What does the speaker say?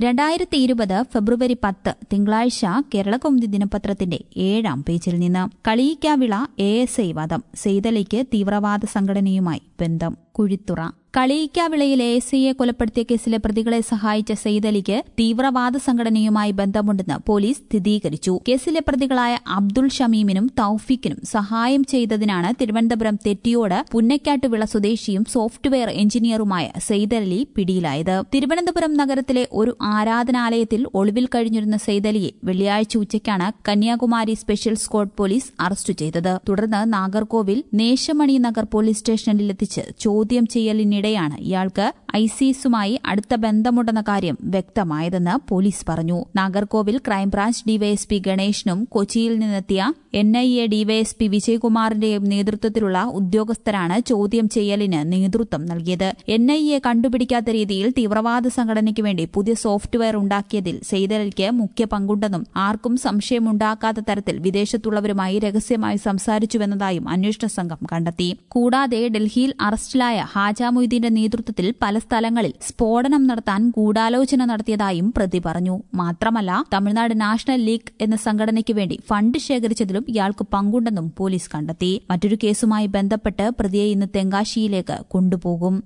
രണ്ടായിരത്തി ഇരുപത് ഫെബ്രുവരി പത്ത് തിങ്കളാഴ്ച കേരളകൗമുദി ദിനപത്രത്തിന്റെ ഏഴാം പേജിൽ നിന്ന് കളിയിക്കാവിള എ എസ് ഐ വധം സെയ്തലയ്ക്ക് തീവ്രവാദ സംഘടനയുമായി ബന്ധം കുഴിത്തുറ കളിയിക്കാവിളയിൽ എ എസ് ഐയെ കൊലപ്പെടുത്തിയ കേസിലെ പ്രതികളെ സഹായിച്ച സെയ്തലിക്ക് തീവ്രവാദ സംഘടനയുമായി ബന്ധമുണ്ടെന്ന് പോലീസ് സ്ഥിരീകരിച്ചു കേസിലെ പ്രതികളായ അബ്ദുൾ ഷമീമിനും തൌഫിക്കിനും സഹായം ചെയ്തതിനാണ് തിരുവനന്തപുരം തെറ്റിയോട് പുന്നക്കാട്ടുവിള സ്വദേശിയും സോഫ്റ്റ്വെയർ എഞ്ചിനീയറുമായ സെയ്തലി പിടിയിലായത് തിരുവനന്തപുരം നഗരത്തിലെ ഒരു ആരാധനാലയത്തിൽ ഒളിവിൽ കഴിഞ്ഞിരുന്ന സെയ്തലിയെ വെള്ളിയാഴ്ച ഉച്ചയ്ക്കാണ് Kanyakumari special squad police arrest ചെയ്തത് തുടർന്ന് നാഗർകോവിൽ നേശമണി നഗർ പോലീസ് സ്റ്റേഷനിലെത്തിച്ച് ചോദ്യം ചെയ്യലിനിടെയാണ് ഇയാൾക്ക് ഐസിസുമായി അടുത്ത ബന്ധമുണ്ടെന്ന കാര്യം വ്യക്തമായതെന്ന് പോലീസ് പറഞ്ഞു നാഗർകോവിൽ ക്രൈംബ്രാഞ്ച് ഡിവൈഎസ്പി ഗണേഷിനും കൊച്ചിയിൽ നിന്നെത്തിയ എൻ ഐ എ ഡിവൈഎസ്പി വിജയകുമാറിന്റെയും നേതൃത്വത്തിലുള്ള ഉദ്യോഗസ്ഥരാണ് ചോദ്യം ചെയ്യലിന് നേതൃത്വം നൽകിയത് എൻ ഐ എ കണ്ടുപിടിക്കാത്ത രീതിയിൽ തീവ്രവാദ സംഘടനയ്ക്ക് വേണ്ടി പുതിയ സോഫ്റ്റ്വെയർ ഉണ്ടാക്കിയതിൽ സെയ്തലിക്ക് മുഖ്യ പങ്കുണ്ടെന്നും ആർക്കും സംശയമുണ്ടാക്കാത്ത തരത്തിൽ വിദേശത്തുള്ളവരുമായി രഹസ്യമായി സംസാരിച്ചുവെന്നതായും അന്വേഷണ സംഘം കണ്ടെത്തി കൂടാതെ ഡൽഹിയിൽ അറസ്റ്റിലായ ഹാജ മൊയ്തീന്റെ നേതൃത്വത്തിൽ പല സ്ഥലങ്ങളിൽ സ്ഫോടനം നടത്താൻ ഗൂഢാലോചന നടത്തിയതായും പ്രതി പറഞ്ഞു മാത്രമല്ല തമിഴ്നാട് നാഷണൽ ലീഗ് എന്ന സംഘടനയ്ക്ക് വേണ്ടി ഫണ്ട് ശേഖരിച്ചതിലും ഇയാൾക്ക് പങ്കുണ്ടെന്നും പോലീസ് കണ്ടെത്തി മറ്റൊരു കേസുമായി ബന്ധപ്പെട്ട് പ്രതിയെ ഇന്ന് തെങ്കാശിയിലേക്ക് കൊണ്ടുപോകും